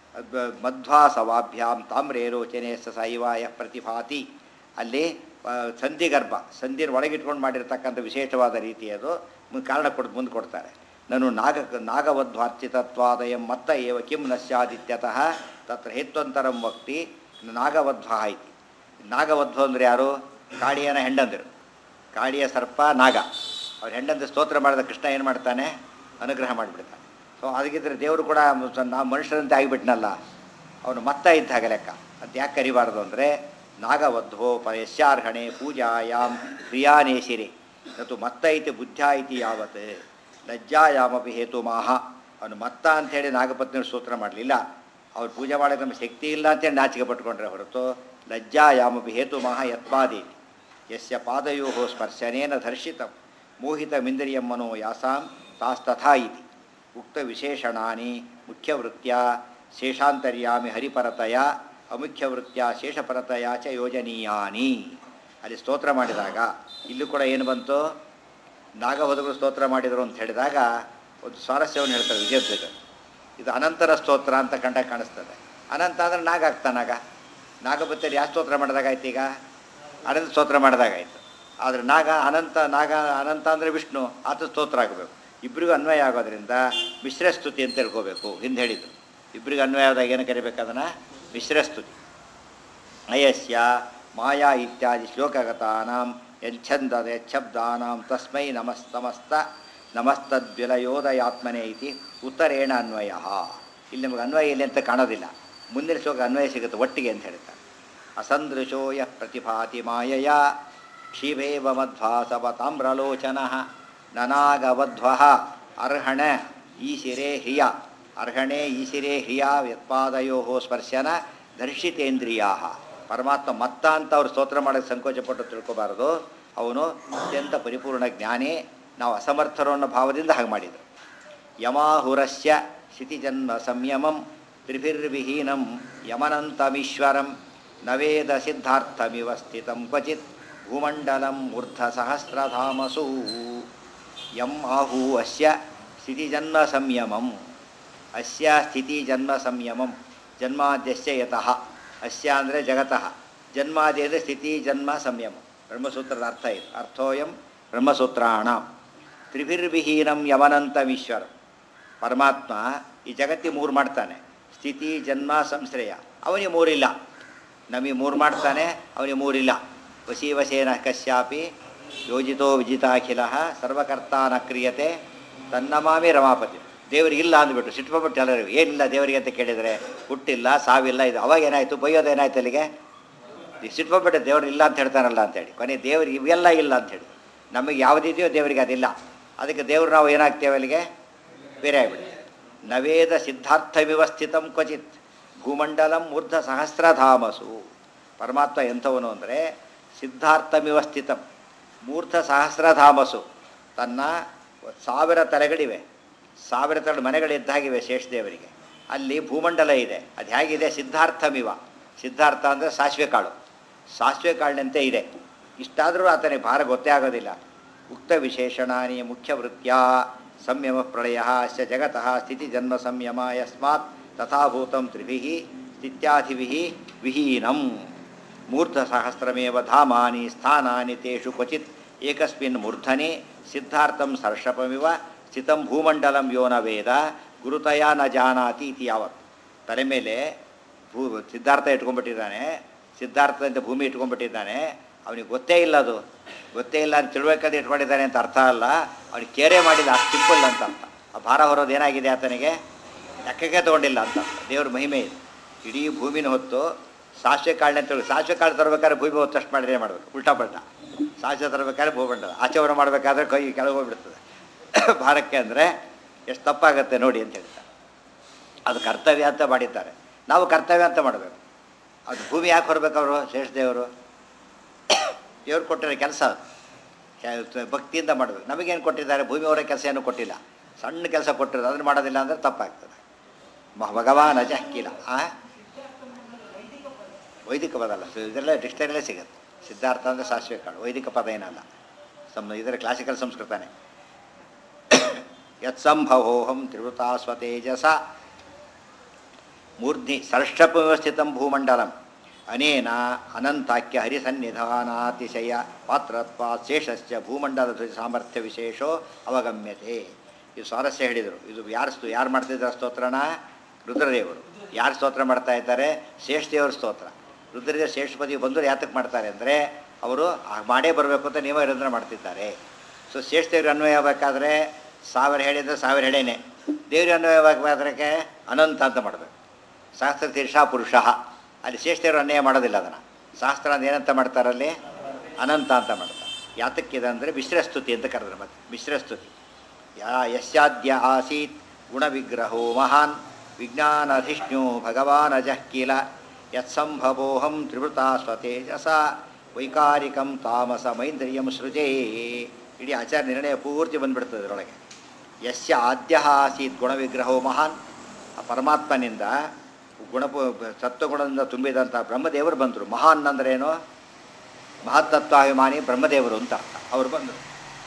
ಮಧ್ವಾಸವಾಭ್ಯಾಂ ತಾಮ್ರೇ ರೋಚನೆ ಸೈವಾಯ ಪ್ರತಿಭಾತಿ ಅಲ್ಲಿ ಆ, ಸಂಧಿಗರ್ಭ ಸಂಧಿನ ಒಳಗಿಟ್ಕೊಂಡು ಮಾಡಿರ್ತಕ್ಕಂಥ ವಿಶೇಷವಾದ ರೀತಿ ಅದು ಮುಂದೆ ಕಾರಣ ಕೊಡ್ ಮುಂದೆ ಕೊಡ್ತಾರೆ ನಾನು ನಾಗ ನಾಗವಧ್ವಾರ್ಚಿತತ್ವಾದಯಂ ಮತ್ತ ಏವ ಕಿಂ ನ ಸ್ಯಾದಿತ್ಯತಃ ತತ್ರ ಹೇತ್ವಂತರಂ ವಕ್ತಿ ನಾಗವಧ್ವ ಇತಿ ನಾಗವಧ್ವ ಅಂದರೆ ಯಾರು ಕಾಳಿಯನ ಹೆಂಡಂದಿರು ಕಾಳಿಯ ಸರ್ಪ ನಾಗ ಅವ್ರ ಹೆಂಡಂದ ಸ್ತೋತ್ರ ಮಾಡಿದ ಕೃಷ್ಣ ಏನು ಮಾಡ್ತಾನೆ ಅನುಗ್ರಹ ಮಾಡಿಬಿಡ್ತಾನೆ ಸೊ ಅದಕ್ಕಿದ್ರೆ ದೇವರು ಕೂಡ ಸ- ನಾವು ಮನುಷ್ಯರಂತೆ ಆಗಿಬಿಟ್ನಲ್ಲ ಅವನು ಮತ್ತ ಇದ್ದಾಗ ಲೆಕ್ಕ ಅಂತ ಯಾಕೆ ಕರಿಬಾರ್ದು ಅಂದರೆ ನಾಗವಧ್ವೋ ಪಯಸ್ಯಾರ್ಹಣೆ ಪೂಜಾಯಾಂ ಕ್ರಿಯಾನೇಶಿರೆ ನತು ಮತ್ತ ಇತಿ ಬುದ್ಧ್ಯ ಇತಿ ಯಾವತ್ ಲಜ್ಜಾಯಾಮಪಿ ಹೇತು ಮಾಹ ಅವನು ಮತ್ತ ಅಂಥೇಳಿ ನಾಗಪತ್ನಿ ಸ್ತೋತ್ರ ಮಾಡಲಿಲ್ಲ ಅವ್ರು ಪೂಜೆ ಮಾಡೋಕೆ ನಮಗೆ ಶಕ್ತಿ ಇಲ್ಲ ಅಂತೇಳಿ ನಾಚಿಕೆ ಪಟ್ಕೊಂಡ್ರೆ ಹೊರತು ಲಜ್ಜಾಯಾಮಪಿ ಹೇತು ಮಾಹ ಯತ್ಪಾದೇತಿ ಯಸ್ಯ ಪಾದಯೋ ಸ್ಪರ್ಶನೇನ ಧರ್ಷಿತ ಮೋಹಿತಮಿಂದ್ರಿಯಂ ಮನೋ ಯಾಸಾಂ ತಾಸ್ತಥಾ ಇತಿ ಉಕ್ತ ವಿಶೇಷಣಾನಿ ಮುಖ್ಯವೃತ್ಯ ಶೇಷಾಂತರ್ಯಾಮಿ ಹರಿಪರತಯ ಅಮುಖ್ಯವೃತ್ಯ ಶೇಷಪರತಯ ಚ ಯೋಜನೀಯಾನಿ ಅಲ್ಲಿ ಸ್ತೋತ್ರ ಮಾಡಿದಾಗ ಇಲ್ಲೂ ಕೂಡ ಏನು ಬಂತು ನಾಗವಧಗಳು ಸ್ತೋತ್ರ ಮಾಡಿದರು ಅಂತ ಹೇಳಿದಾಗ ಒಂದು ಸ್ವಾರಸ್ಯವನ್ನು ಹೇಳ್ತಾರೆ ವಿಜಯಧ್ವಜ ಇದು ಅನಂತರ ಸ್ತೋತ್ರ ಅಂತ ಕಂಡ ಕಾಣಿಸ್ತದೆ ಅನಂತ ಅಂದರೆ ನಾಗ ಆಗ್ತಾನಾಗ ನಾಗಪತಿಯಲ್ಲಿ ಯಾವ ಸ್ತೋತ್ರ ಮಾಡಿದಾಗಾಯ್ತು ಈಗ ಅನಂತ ಸ್ತೋತ್ರ ಮಾಡಿದಾಗಾಯ್ತು ಆದರೆ ನಾಗ ಅನಂತ ನಾಗ ಅನಂತ ಅಂದರೆ ವಿಷ್ಣು ಆತ ಸ್ತೋತ್ರ ಆಗಬೇಕು ಇಬ್ಬರಿಗೂ ಅನ್ವಯ ಆಗೋದ್ರಿಂದ ಮಿಶ್ರ ಸ್ತುತಿ ಅಂತ ತಿಳ್ಕೋಬೇಕು ಹಿಂದೆ ಹೇಳಿದ್ದು ಇಬ್ಬರಿಗೂ ಅನ್ವಯ ಆದಾಗ ಏನು ಕರಿಬೇಕು ಅದನ್ನು ಮಿಶ್ರ ಸ್ತುತಿ ಅಯಸ್ಯ ಮಾಯಾ ಇತ್ಯಾದಿ ಶ್ಲೋಕಗತಾನಾಂ ಯಚ್ಛಂದ ಯಚ್ಛಬ್ದಾನಾಂ ತಸ್ಮೈ ನಮಸ್ತಮಸ್ತ ನಮಸ್ತದ್ವಿಲಯೋದಯಾತ್ಮನೆ ಇತಿ ಉತ್ತರೇಣ ಅನ್ವಯ ಇಲ್ಲಿ ನಮಗೆ ಅನ್ವಯ ಇಲ್ಲಿ ಅಂತ ಕಾಣೋದಿಲ್ಲ ಮುಂದಿನ ಶ್ಲೋಕ ಅನ್ವಯ ಸಿಗುತ್ತೆ ಒಟ್ಟಿಗೆ ಅಂತ ಹೇಳ್ತಾರೆ ಅಸಂದೃಶೋ ಯಃ ಪ್ರತಿಭಾತಿ ಮಾಯಯ ಕ್ಷಿಭೇವ ಮಧ್ವಾಸವ ತಾಮ್ರಲೋಚನ ನನಾಗವಧ್ವ ಅರ್ಹಣ ಈಶಿರೇ ಹ್ರಿಯ ಅರ್ಹಣೆ ಈಶಿರೇ ಹ್ರಿಯ ವ್ಯತ್ಪಾದಯೋ ಸ್ಪರ್ಶನ ದರ್ಶಿತೇಂದ್ರಿಯಾ ಪರಮಾತ್ಮ ಮತ್ತ ಅಂತ ಅವ್ರು ಸ್ತೋತ್ರ ಮಾಡೋಕ್ಕೆ ಸಂಕೋಚಪಟ್ಟು ತಿಳ್ಕೊಬಾರದು ಅವನು ಅತ್ಯಂತ ಪರಿಪೂರ್ಣ ಜ್ಞಾನಿ ನಾವು ಅಸಮರ್ಥರು ಅನ್ನೋ ಭಾವದಿಂದ ಹಾಗೆ ಮಾಡಿದರು ಯಮಾಹುರಸ್ಯ ಶಿತಿಜನ್ಮ ಸಂಯಮಂ ತ್ರಿಭಿರ್ವಿಹೀನಂ ಯಮನಂತಮೀಶ್ವರಂ ನವೇದ ಸಿದ್ಧಾರ್ಥಮಿವ ಸ್ಥಿತಂ ಕ್ವಚಿತ್ ಭೂಮಂಡಲಂ ಊರ್ಧ ಸಹಸ್ರಧಾಮಸು ಯಂ ಆಹು ಅಸ್ಯ ಸ್ಥಿತಿಜನ್ಮ ಸಂಯಮಂ ಅಸ್ಯ ಸ್ಥಿತಿ ಜನ್ಮ ಸಂಯಮಂ ಜನ್ಮಾದ್ಯಸ್ಯ ಯತಃ ಅಸ್ಯ ಅಂದರೆ ಜಗತಃ ಜನ್ಮಾದಿ ಅಂದರೆ ಸ್ಥಿತಿ ಜನ್ಮ ಸಂಯಮ ಬ್ರಹ್ಮಸೂತ್ರದ ಅರ್ಥ ಇದು ಅರ್ಥೋಯಂ ಬ್ರಹ್ಮಸೂತ್ರಾಣ ತ್ರಿಭಿರ್ವಿಹೀನಂ ಯಮನಂತಮೀಶ್ವರ ಪರಮಾತ್ಮ ಈ ಜಗತ್ತಿ ಮೂರು ಮಾಡ್ತಾನೆ ಸ್ಥಿತಿ ಜನ್ಮ ಸಂಶ್ರಯ ಅವನಿಗೆ ಮೂರಿಲ್ಲ ನಮಗೆ ಮೂರು ಮಾಡ್ತಾನೆ ಅವನಿಗೆ ಮೂರಿಲ್ಲ ವಶೀ ವಶೇನ ಕಶ್ಯಾಪಿ ಯೋಜಿತೋ ವಿಜಿತಾಖಿಲ ಸರ್ವಕರ್ತ ನ ಕ್ರಿಯತೆ ತನ್ನಮಾಮಿ ರಮಾಪತಿ ದೇವರಿಗಿಲ್ಲ ಅಂದ್ಬಿಟ್ಟು ಸಿಟ್ಕೊಂಡ್ಬಿಟ್ಟು ಎಲ್ಲರಿಗೂ ಏನಿಲ್ಲ ದೇವರಿಗೆ ಅಂತ ಕೇಳಿದರೆ ಹುಟ್ಟಿಲ್ಲ ಸಾವಿಲ್ಲ ಇದು ಅವಾಗ ಏನಾಯಿತು ಬೈಯೋದು ಏನಾಯ್ತು ಅಲ್ಲಿಗೆ ಸಿಟ್ಕೊಂಡ್ಬಿಟ್ಟೆ ದೇವರು ಇಲ್ಲ ಅಂತ ಹೇಳ್ತಾನಲ್ಲ ಅಂತೇಳಿ ಕೊನೆ ದೇವ್ರಿಗೆ ಇವೆಲ್ಲ ಇಲ್ಲ ಅಂಥೇಳಿ ನಮಗೆ ಯಾವುದಿದೆಯೋ ದೇವರಿಗೆ ಅದಿಲ್ಲ ಅದಕ್ಕೆ ದೇವ್ರು ನಾವು ಏನಾಗ್ತೇವೆ ಅಲ್ಲಿಗೆ ಬೇರೆ ಆಗಿಬಿಡುತ್ತೆ ನವೇದ ಸಿದ್ಧಾರ್ಥ ವ್ಯವಸ್ಥಿತಂ ಕ್ವಚಿತ್ ಭೂಮಂಡಲಂ ಊರ್ಧ ಸಹಸ್ರಧಾಮಸು ಪರಮಾತ್ಮ ಎಂಥವನು ಅಂದರೆ ಸಿದ್ಧಾರ್ಥಮಿವ ಸ್ಥಿತಂ ಮೂರ್ಧ ಸಹಸ್ರಧಾಮಸು ತನ್ನ ಸಾವಿರ ತಲೆಗಳಿವೆ ಸಾವಿರ ತಲೆ ಮನೆಗಳಿದ್ದಾಗಿವೆ ಶೇಷದೇವರಿಗೆ ಅಲ್ಲಿ ಭೂಮಂಡಲ ಇದೆ ಅದು ಹೇಗಿದೆ ಸಿದ್ಧಾರ್ಥಮಿವ ಸಿದ್ಧಾರ್ಥ ಅಂದರೆ ಸಾಸಿವೆ ಕಾಳು ಸಾಸಿವೆ ಕಾಳಿನಂತೆ ಇದೆ ಇಷ್ಟಾದರೂ ಆತನಿಗೆ ಭಾರ ಗೊತ್ತೇ ಆಗೋದಿಲ್ಲ ಉಕ್ತ ವಿಶೇಷಣಾನಿ ಮುಖ್ಯ ವೃತ್ಯ ಸಂಯಮ ಪ್ರಳಯ ಅಸ್ಯ ಜಗತಃ ಸ್ಥಿತಿ ಜನ್ಮ ಸಂಯಮ ಯಸ್ಮಾತ್ ತಥಾಭೂತಂ ತ್ರಿಭಿ ಸ್ಥಿತ್ಯಾಧಿಭಿ ವಿಹೀನಂ ಮೂರ್ಧಸಹಸ್ರಮೇವ ಧಾಮಾನಿ ಸ್ಥಾನಾನಿ ತೇಷು ಕ್ವಚಿತ್ ಏಕಸ್ಮಿನ್ ಮೂರ್ಧನೆ ಸಿದ್ಧಾರ್ಥಂ ಸರ್ಷಪಮಿವ ಸ್ಥಿತಂ ಭೂಮಂಡಲಂ ಯೋ ನ ವೇದ ಗುರುತಯ ನ ಜಾನಾತಿ ಇತಿ ಯಾವತ್ ತಲೆ ಮೇಲೆ ಭೂ ಸಿದ್ಧಾರ್ಥ ಇಟ್ಕೊಂಡ್ಬಿಟ್ಟಿದ್ದಾನೆ ಸಿದ್ಧಾರ್ಥದಂತೆ ಭೂಮಿ ಇಟ್ಕೊಂಡ್ಬಿಟ್ಟಿದ್ದಾನೆ ಅವನಿಗೆ ಗೊತ್ತೇ ಇಲ್ಲ ಅದು ಗೊತ್ತೇ ಇಲ್ಲ ಅಂತ ತಿಳ್ಬೇಕಾದ್ರೆ ಇಟ್ಕೊಂಡಿದ್ದಾನೆ ಅಂತ ಅರ್ಥ ಅಲ್ಲ ಅವನಿಗೆ ಕೇರೆ ಮಾಡಿದ ಅಷ್ಟು ಸಿಂಪಲ್ ಅಂತ ಅರ್ಥ ಆ ಭಾರ ಹೊರೋದು ಏನಾಗಿದೆ ಆತನಿಗೆ ಲೆಕ್ಕಕ್ಕೆ ತೊಗೊಂಡಿಲ್ಲ ಅಂತ ಅರ್ಥ. ದೇವ್ರ ಮಹಿಮೆ ಇದೆ ಇಡೀ ಭೂಮಿನ ಹೊತ್ತು ಸಾಸಿವೆ ಕಾಳನ್ನ ತಿಳಿ ಸಾಸಿವೆ ಕಾಳು ತರಬೇಕಾದ್ರೆ ಭೂಮಿ ಹೊತ್ತಷ್ಟು ಮಾಡಿದ್ರೆ ಮಾಡಬೇಕು ಉಲ್ಟಾ ಪಲ್ಟಾ ಸಾಸಿವೆ ತರಬೇಕಾದ್ರೆ ಭೂಮಂಡಲ ಆಚರಣೆ ಮಾಡಬೇಕಾದ್ರೆ ಕೈ ಕೆಳಗೆ ಹೋಗ್ಬಿಡ್ತದೆ ಭಾರಕ್ಕೆ ಅಂದರೆ ಎಷ್ಟು ತಪ್ಪಾಗತ್ತೆ ನೋಡಿ ಅಂತ ಹೇಳ್ತಾರೆ ಅದು ಕರ್ತವ್ಯ ಅಂತ ಮಾಡಿದ್ದಾರೆ ನಾವು ಕರ್ತವ್ಯ ಅಂತ ಮಾಡಬೇಕು ಅದು ಭೂಮಿ ಯಾಕೆ ಹೊರಬೇಕು ಅವರು ಶೇಷದೇವರು ದೇವ್ರು ಕೊಟ್ಟಿರೋ ಕೆಲಸ ಅದು ಕೆ- ಭಕ್ತಿಯಿಂದ ಮಾಡಬೇಕು ನಮಗೇನು ಕೊಟ್ಟಿದ್ದಾರೆ ಭೂಮಿ ಅವರ ಕೆಲಸ ಏನು ಕೊಟ್ಟಿಲ್ಲ ಸಣ್ಣ ಕೆಲಸ ಕೊಟ್ಟಿರೋದು ಅದನ್ನು ಮಾಡೋದಿಲ್ಲ ಅಂದರೆ ತಪ್ಪಾಗ್ತದೆ ಮ- ಭಗವಾನ್ ಅಜ ಹಕ್ಕಿಲ್ಲ ಆ ವೈದಿಕ ಪದ ಅಲ್ಲ ಸೊ ಇದೆಲ್ಲ ಡಿಕ್ಷನರಿಲೇ ಸಿಗುತ್ತೆ ಸಿದ್ಧಾರ್ಥ ಅಂದರೆ ಸಾಸಿವೆ ಕಾಳು ವೈದಿಕ ಪದ ಏನಲ್ಲ ಸಮ್ ಇದರ ಕ್ಲಾಸಿಕಲ್ ಸಂಸ್ಕೃತನೇ ಯತ್ಸಂಭವೋಹಂ ತ್ರಿವೃತಾ ಸ್ವತೇಜಸ ಮೂರ್ಧ್ನಿ ಸರ್ಷಪವ್ಯಸ್ಥಿತಂ ಭೂಮಂಡಲಂ ಅನೇನ ಅನಂತಾಖ್ಯ ಹರಿಸನ್ನಿಧಾನಾತಿಶಯ ಪಾತ್ರತ್ವ ಶೇಷಶ್ಚ ಭೂಮಂಡಲ ಸಾಮರ್ಥ್ಯ ವಿಶೇಷೋ ಅವಗಮ್ಯತೆ ಇದು ಸ್ವಾರಸ್ಯ ಹೇಳಿದರು ಇದು ಯಾರು ಸ್ತೋ ಯಾರು ಮಾಡ್ತಿದ್ದಾರೆ ಸ್ತೋತ್ರನ ರುದ್ರದೇವರು ಯಾರು ಸ್ತೋತ್ರ ಮಾಡ್ತಾ ಇದ್ದಾರೆ ಶೇಷದೇವರ ಸ್ತೋತ್ರ ರುದ್ರದೇವ ಶೇಷಪದಿ ಬಂದರು ಯಾತಕ್ಕೆ ಮಾಡ್ತಾರೆ ಅಂದರೆ ಅವರು ಆ ಮಾಡೇ ಬರಬೇಕು ಅಂತ ನಿಯಮ ನಿರಂತರ ಮಾಡ್ತಿದ್ದಾರೆ ಸೊ ಶೇಷದೇವ್ರಿಗೆ ಅನ್ವಯ ಆಗಬೇಕಾದ್ರೆ ಸಾವಿರ ಹೇಳಿದ್ರೆ ಸಾವಿರ ಹೆಡೆನೆ ದೇವ್ರಿಗೆ ಅನ್ವಯವಾಗಬೇಕಾದ್ರೆ ಅನಂತ ಅಂತ ಮಾಡಬೇಕು ಶಾಸ್ತ್ರ ತೀರ್ಷ ಪುರುಷ ಅಲ್ಲಿ ಶ್ರೇಷ್ಠರು ಅನ್ಯಾಯ ಮಾಡೋದಿಲ್ಲ ಅದನ್ನು ಶಾಸ್ತ್ರ ಅಂತ ಏನಂತ ಮಾಡ್ತಾರಲ್ಲಿ ಅನಂತ ಅಂತ ಮಾಡ್ತಾರೆ ಯಾತಕ್ಕಿದೆ ಅಂದರೆ ಮಿಶ್ರಸ್ತುತಿ ಅಂತ ಕರೆದ್ರೆ ಮತ್ತೆ ಮಿಶ್ರಸ್ತುತಿ ಯಾ ಯಸ್ಯಾದ್ಯ ಆಸೀತ್ ಗುಣವಿಗ್ರಹೋ ಮಹಾನ್ ವಿಜ್ಞಾನಧಿಷ್ಣು ಭಗವಾನ್ ಅಜಃ ಕಿಲ ಯತ್ಸಂಭವೋಹಂ ತ್ರಿವೃತಾ ಸ್ವತೇಜಸ ವೈಕಾರಿಕಂ ತಾಮಸ ಮೈಂದ್ರಿಯಂ ಸೃಜೇ ಇಡೀ ಆಚಾರ ನಿರ್ಣಯ ಪೂರ್ತಿ ಬಂದ್ಬಿಡ್ತದೆ ಇದರೊಳಗೆ ಯಸ್ಯ ಆದ್ಯ ಆಸೀತ್ ಗುಣವಿಗ್ರಹೋ ಮಹಾನ್ ಆ ಪರಮಾತ್ಮನಿಂದ ಗುಣ ಸತ್ವಗುಣದಿಂದ ತುಂಬಿದಂಥ ಬ್ರಹ್ಮದೇವರು ಬಂದರು ಮಹಾನ್ ಅಂದ್ರೆ ಏನು ಮಹತ್ತತ್ವಾಭಿಮಾನಿ ಬ್ರಹ್ಮದೇವರು ಅಂತ ಅರ್ಥ ಅವರು ಬಂದರು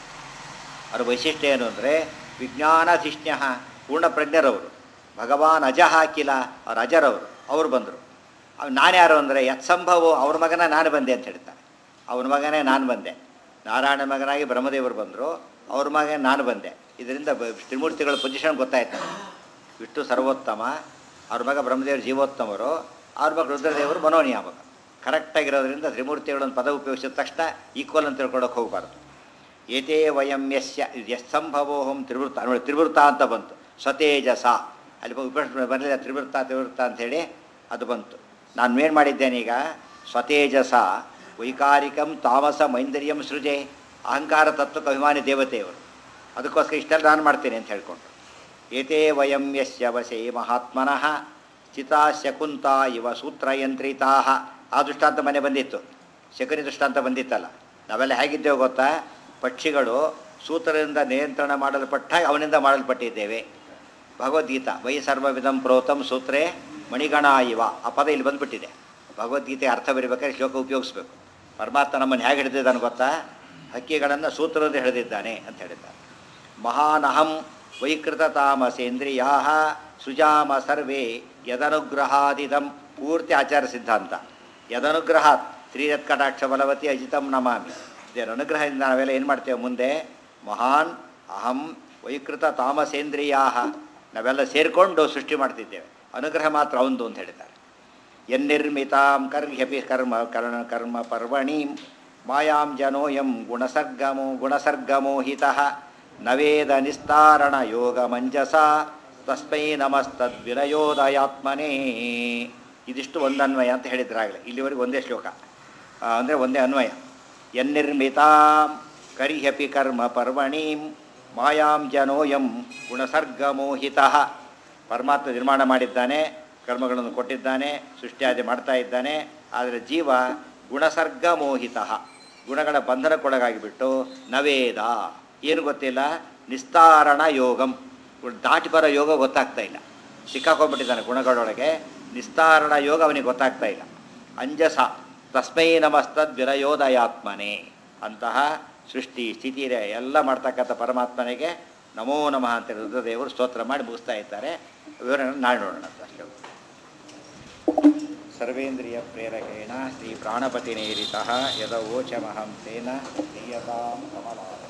ಅವರ ವೈಶಿಷ್ಟ್ಯ ಏನು ಅಂದರೆ ವಿಜ್ಞಾನಧಿಷ್ಣ್ಯ ಪೂರ್ಣ ಪ್ರಜ್ಞರವರು ಭಗವಾನ್ ಅಜಃ ಕಿಲ ಅವ್ರು ಅಜರವರು ಅವರು ಬಂದರು ಅವ್ರು ನಾನ್ಯಾರು ಅಂದರೆ ಯತ್ಸಂಭವೋ ಅವ್ರ ಮಗನ ನಾನು ಬಂದೆ ಅಂತ ಹೇಳ್ತಾರೆ ಅವ್ರ ಮಗನೇ ನಾನು ಬಂದೆ ನಾರಾಯಣ ಮಗನಾಗಿ ಬ್ರಹ್ಮದೇವರು ಬಂದರು ಅವ್ರ ಮಗ ನಾನು ಬಂದೆ ಇದರಿಂದ ಬ- ತ್ರಿಮೂರ್ತಿಗಳ ಪೊಸಿಷನ್ ಗೊತ್ತಾಯ್ತು ನಮಗೆ. ವಿಷ್ಣು ಸರ್ವೋತ್ತಮ ಅವ್ರ ಮಗ ಬ್ರಹ್ಮದೇವರು ಜೀವೋತ್ತಮರು ಅವ್ರ ಮಗ ರುದ್ರದೇವರು ಮನೋನಿಯಾಮಕ ಕರೆಕ್ಟಾಗಿರೋದ್ರಿಂದ ತ್ರಿಮೂರ್ತಿಗಳೊಂದು ಪದ ಉಪಯೋಗಿಸಿದ ತಕ್ಷಣ ಈಕ್ವಲ್ ಅಂತ ತಿಳ್ಕೊಳಕ್ಕೆ ಹೋಗಬಾರ್ದು ಏತೇ ವಯಂ ಯಸ್ಯ ಯಸ್ಸಂಭವೋಹಂ ತ್ರಿವೃತ್ತ ನೋಡಿ ತ್ರಿವೃತ್ತ ಅಂತ ಬಂತು ಸ್ವತೇಜಸ ಅಲ್ಲಿ ಉಪಯೋಗ ಬರಲಿಲ್ಲ ತ್ರಿವೃತ್ತ ತ್ರಿವೃತ್ತ ಅಂಥೇಳಿ ಅದು ಬಂತು ನಾನು ಏನು ಮಾಡಿದ್ದೇನೆ ಈಗ ಸ್ವತೇಜಸ ವೈಕಾರಿಕಂ ತಾಮಸ ಮೈಂದರ್ಯಂ ಸೃಜೆ ಅಹಂಕಾರ ತತ್ವಕ್ಕೆ ಅಭಿಮಾನಿ ದೇವತೆಯವರು ಅದಕ್ಕೋಸ್ಕರ ಇಷ್ಟೆಲ್ಲ ನಾನು ಮಾಡ್ತೇನೆ ಅಂತ ಹೇಳ್ಕೊಂಡು ಏತೇ ವಯಂ ಯಸ್ಯ ವಶೇ ಮಹಾತ್ಮನಃ ಚಿತಾ ಶಕುಂತ ಇವ ಸೂತ್ರಯಂತ್ರಿತಾ ಆ ದೃಷ್ಟಾಂತ ಮನೆ ಬಂದಿತ್ತು ಶಕುನಿ ದೃಷ್ಟಾಂತ ಬಂದಿತ್ತಲ್ಲ ನಾವೆಲ್ಲ ಹೇಗಿದ್ದೇವೆ ಗೊತ್ತಾ ಪಕ್ಷಿಗಳು ಸೂತ್ರದಿಂದ ನಿಯಂತ್ರಣ ಮಾಡಲ್ಪಟ್ಟ ಅವನಿಂದ ಮಾಡಲ್ಪಟ್ಟಿದ್ದೇವೆ ಭಗವದ್ಗೀತಾ ವೈ ಸರ್ವವಿಧಂ ಪ್ರೋತಂ ಸೂತ್ರೇ ಮಣಿಗಣ ಇವ ಆ ಪದ ಇಲ್ಲಿ ಬಂದ್ಬಿಟ್ಟಿದೆ ಭಗವದ್ಗೀತೆ ಅರ್ಥ ಬರಿಬೇಕಾದ್ರೆ ಶ್ಲೋಕ ಉಪಯೋಗಿಸ್ಬೇಕು ಪರಮಾತ್ಮ ನಮ್ಮನ್ನು ಹೇಗೆ ಹಿಡಿದಿದ್ದಾನೆ ಗೊತ್ತಾ ಹಕ್ಕಿಗಳನ್ನು ಸೂತ್ರದಿಂದ ಹಿಡಿದಿದ್ದಾನೆ ಅಂತ ಹೇಳಿದ್ದಾರೆ ಮಹಾನಹಂ ವೈಕೃತ ತಾಮಸೇಂದ್ರಿಯಾ ಸುಜಾಮ ಸರ್ವೇ ಯದನುಗ್ರಹಾದಿದಂ ಪೂರ್ತಿ ಆಚಾರ ಸಿದ್ಧಾಂತ ಯದನುಗ್ರಹಾತ್ ಶ್ರೀರತ್ಕಟಾಕ್ಷ ಬಲವತಿ ಅಜಿತಂ ನಮಾಮಿ ಇದರ ಅನುಗ್ರಹದಿಂದ ನಾವೆಲ್ಲ ಏನು ಮಾಡ್ತೇವೆ ಮುಂದೆ ಮಹಾನ್ ಅಹಂ ವೈಕೃತ ತಾಮಸೇಂದ್ರಿಯಾ ನಾವೆಲ್ಲ ಸೇರಿಕೊಂಡು ಸೃಷ್ಟಿ ಮಾಡ್ತಿದ್ದೇವೆ ಅನುಗ್ರಹ ಮಾತ್ರ ಅವಂದು ಅಂತ ಹೇಳಿದ್ದಾರೆ ಯನ್ನಿರ್ಮಿತಾಂ ಕರ್ಹ್ಯಪಿ ಕರ್ಮ ಕರ್ಣ ಕರ್ಮ ಪರ್ವಣೀಂ ಮಾಯಾಂ ಜನೋಯಂ ಗುಣಸರ್ಗಮೋ ಗುಣಸರ್ಗಮೋಹಿತ ನವೇದ ನಿಸ್ತಾರಣ ಯೋಗ ಮಂಜಸ ತಸ್ಮೈ ನಮಸ್ತದ್ವಿನಯೋದಯಾತ್ಮನೇ ಇದಿಷ್ಟು ಒಂದು ಅನ್ವಯ ಅಂತ ಹೇಳಿದ್ರಾಗಲೇ ಇಲ್ಲಿವರೆಗೆ ಒಂದೇ ಶ್ಲೋಕ ಅಂದರೆ ಒಂದೇ ಅನ್ವಯ ಯನ್ನಿರ್ಮಿತಾಂ ಕರಿಹ್ಯಪಿ ಕರ್ಮ ಪರ್ವಣೀಂ ಮಾಯಾಂ ಜನೋಯಂ ಗುಣಸರ್ಗಮೋಹಿತ ಪರಮಾತ್ಮ ನಿರ್ಮಾಣ ಮಾಡಿದ್ದಾನೆ ಕರ್ಮಗಳನ್ನು ಕೊಟ್ಟಿದ್ದಾನೆ ಸೃಷ್ಟಿಯಾದಿ ಮಾಡ್ತಾ ಇದ್ದಾನೆ ಆದರೆ ಜೀವ ಗುಣಸರ್ಗ ಮೋಹಿತ ಗುಣಗಳ ಬಂಧನಕ್ಕೊಳಗಾಗಿಬಿಟ್ಟು ನವೇದ ಏನು ಗೊತ್ತಿಲ್ಲ ನಿಸ್ತಾರಣ ಯೋಗಂ ಇವ್ನು ದಾಟಿ ಬರೋ ಯೋಗ ಗೊತ್ತಾಗ್ತಾ ಇಲ್ಲ ಸಿಕ್ಕಾಕೊಂಡ್ಬಿಟ್ಟಿದ್ದಾನೆ ಗುಣಗಳೊಳಗೆ ನಿಸ್ತಾರಣ ಯೋಗ ಅವನಿಗೆ ಗೊತ್ತಾಗ್ತಾ ಇಲ್ಲ ಅಂಜಸ ತಸ್ಮೈ ನಮಸ್ತದ್ ವಿರಯೋದಯಾತ್ಮನೆ ಅಂತಹ ಸೃಷ್ಟಿ ಸ್ಥಿತಿ ಎಲ್ಲ ಮಾಡ್ತಕ್ಕಂಥ ಪರಮಾತ್ಮನಿಗೆ ನಮೋ ನಮಃ ಅಂತ ರುದ್ರದೇವರು ಸ್ತೋತ್ರ ಮಾಡಿ ಮುಗಿಸ್ತಾ ಇದ್ದಾರೆ ವಿವರಣೆ ನಾಳೆ ನೋಡೋಣ ಅಂತ ಅಷ್ಟೇ ಸರ್ವೇಂದ್ರಿಯ ಪ್ರೇರಕೇಣ ಶ್ರೀ ಪ್ರಾಣಪತಿನೇರಿತ ಯದವೋಚಮಹಂ ತೇನ ಕ್ರಿಯತಾಂ ಕಮಲಾಲಯ